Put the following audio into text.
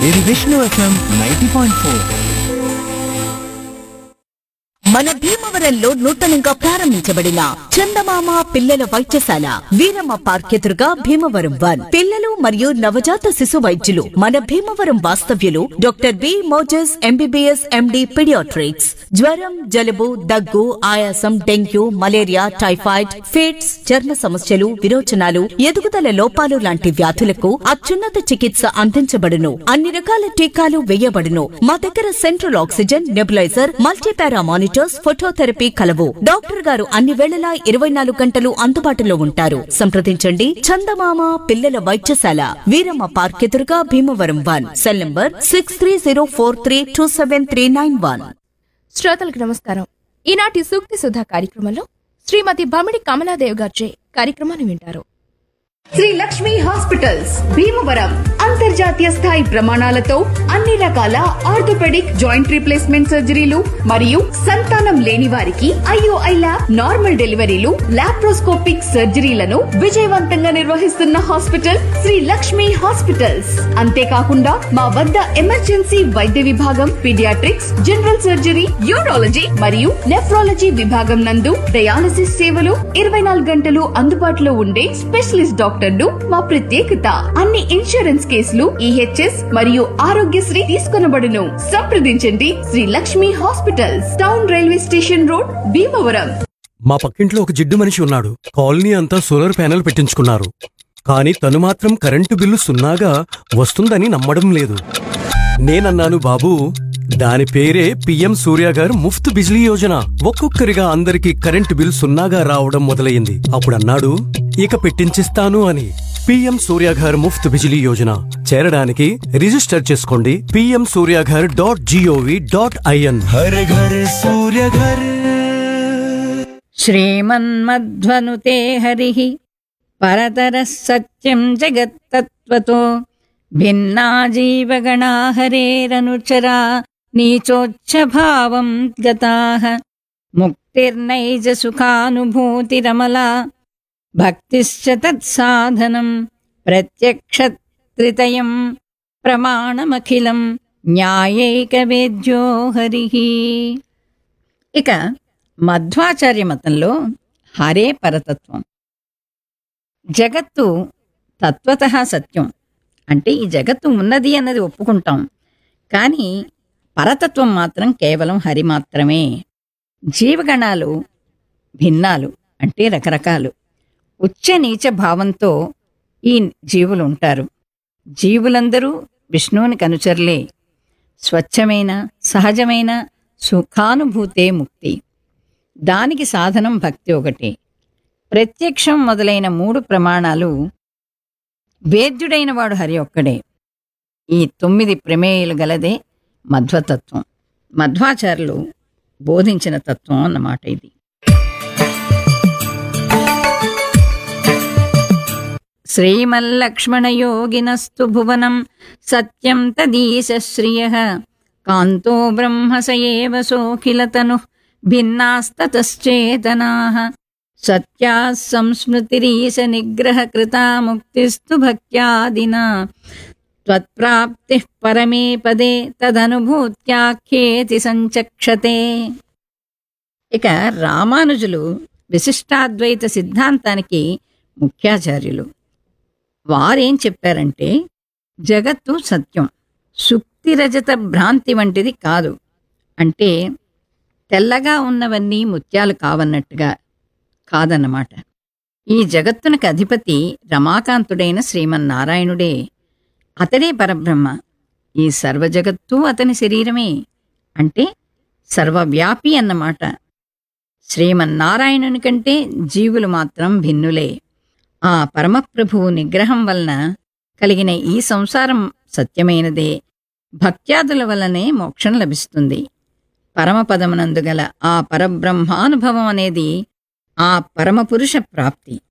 ఇది Vishnu FM ninety point four మన భీమవరంలో నూతనంగా ప్రారంభించబడిన చందమామ పిల్లల వైద్యశాల వీరమ్మ పార్క్ ఎదురుగా భీమవరం వన్ పిల్లలు మరియు నవజాత శిశు వైద్యులు మన భీమవరం వాస్తవ్యులు doctor B Moses MBBS MD pediatrics జ్వరం జలుబు దగ్గు ఆయాసం డెంగ్యూ మలేరియా టైఫాయిడ్ ఫిట్స్ చర్మ సమస్యలు విరోచనాలు ఎదుగుదల లోపాలు లాంటి వ్యాధులకు అత్యున్నత చికిత్స అందించబడును అన్ని రకాల టీకాలు వేయబడును మా దగ్గర central oxygen nebulizer multipara monitors phototherapy కలవు డాక్టర్ గారు అన్ని వేళలా ఇరవై నాలుగు గంటలు అందుబాటులో ఉంటారు సంప్రదించండి చందమామ పిల్లల వైద్యశాల వీరమ్మ పార్క్ ఎదురుగా Bhimavaram one cell number six three zero four three two seven three nine one శ్రోతలకు నమస్కారం ఈనాటి సూక్తి సుధా కార్యక్రమంలో శ్రీమతి బమిడి కమలాదేవ్ గారిచే కార్యక్రమాన్ని వింటారు శ్రీ లక్ష్మి హాస్పిటల్స్ భీమవరం అంతర్జాతీయ స్థాయి ప్రమాణాలతో అన్ని రకాల ఆర్థోపెడిక్ జాయింట్ రీప్లేస్మెంట్ సర్జరీలు మరియు సంతానం లేని వారికి IOI lab normal deliveries laparoscopic సర్జరీలను విజయవంతంగా నిర్వహిస్తున్న హాస్పిటల్ శ్రీ లక్ష్మి హాస్పిటల్స్ అంతేకాకుండా మా వద్ద ఎమర్జెన్సీ వైద్య విభాగం పీడియాట్రిక్స్ జనరల్ సర్జరీ యూరాలజీ మరియు నెఫ్రాలజీ విభాగం నందు డయాలసిస్ సేవలు ఇరవై నాలుగు గంటలు అందుబాటులో ఉండే స్పెషలిస్ట్ డాక్టర్లు మా ప్రత్యేకత అన్ని ఇన్సూరెన్స్ కేసులు ఈహెచ్ఎస్ మరియు ఆరోగ్యశ్రీ తీసుకొనబడును సంప్రదించండి Shri Lakshmi hospitals town railway station road Bhimavaram మా పక్కింట్లో ఒక జిడ్డు మనిషి ఉన్నాడు కాలనీ అంతా సోలార్ ప్యానెల్ పెట్టించుకున్నారు కానీ తను మాత్రం కరెంటు బిల్లు సున్నాగా వస్తుందని నమ్మడం లేదు నేనన్నాను బాబూ దాని పేరే పిఎం సూర్య గారు ముఫ్త్ బిజ్లీ యోజన ఒక్కొక్కరిగా అందరికి కరెంటు బిల్ సున్నాగా రావడం మొదలయ్యింది అప్పుడు అన్నాడు ఇక పెట్టించిస్తాను అని పిఎం సూర్య గారు ముఫ్త్ బిజిలీ యోజన చేరడానికి రిజిస్టర్ చేసుకోండి PM Surya Ghar dot GOV dot IN Har Ghar Surya Ghar श्रीमन्मध्वनुते हरिः परतरः सत्यम् जगत्तत्त्वतो भिन्ना जीवगणा हरेरनुचरा नीचोच्छभावम् गताः मुक्तिर्नैजसुखानुभूतिरमला भक्तिश्च तत्साधनम् प्रत्यक्षत्रितयम् प्रमाणमखिलम् న్యాయైకవేద్యో హరిః ఇక మధ్వాచార్య మతంలో హరే పరతత్వం జగత్తు తత్వత సత్యం అంటే ఈ జగత్తు ఉన్నది అన్నది ఒప్పుకుంటాం కానీ పరతత్వం మాత్రం కేవలం హరి మాత్రమే జీవగణాలు భిన్నాలు అంటే రకరకాలు ఉచ్చ నీచ భావంతో ఈ జీవులు ఉంటారు జీవులందరూ విష్ణువునికి అనుచరులే స్వచ్ఛమైన సహజమైన సుఖానుభూతే ముక్తి దానికి సాధనం భక్తి ఒకటి ప్రత్యక్షం మొదలైన మూడు ప్రమాణాలు వేద్యుడైన వాడు హరి ఒక్కడే ఈ తొమ్మిది ప్రమేయాలు గలదే మధ్వతత్వం మధ్వాచార్యులు బోధించిన తత్వం అన్నమాట ఇది శ్రీమల్లక్ష్మణయోగినస్తు భువనం సత్యం తదీశ శ్రియ కాంతో బ్రహ్మ స ఏవ సోఖిలతను భిన్నాస్తతశ్చేతనా సత్యా సంస్మృతిరీశ నిగ్రహ కృతా ముక్తిస్తు భక్త్యాదినా త్వత్ప్రాప్తి పరమే పదే తదనుభూత్యాఖ్యేతి సంచక్షతే ఇక రామానుజులు విశిష్టాద్వైత సిద్ధాంతానికి ముఖ్యాచార్యులు వారేం చెప్పారంటే జగత్తు సత్యం సుక్తిరజత భ్రాంతి వంటిది కాదు అంటే తెల్లగా ఉన్నవన్నీ ముత్యాలు కావన్నట్టుగా కాదన్నమాట ఈ జగత్తునకు అధిపతి రమాకాంతుడైన శ్రీమన్నారాయణుడే అతడే పరబ్రహ్మ ఈ సర్వజగత్తు అతని శరీరమే అంటే సర్వవ్యాపి అన్నమాట శ్రీమన్నారాయణుని కంటే జీవులు మాత్రం భిన్నులే ఆ పరమప్రభువు నిగ్రహం వలన కలిగిన ఈ సంసారం సత్యమైనదే భక్త్యాదుల వలనే మోక్షం లభిస్తుంది పరమపదమునందు గల ఆ పరబ్రహ్మానుభవం అనేది ఆ పరమపురుష ప్రాప్తి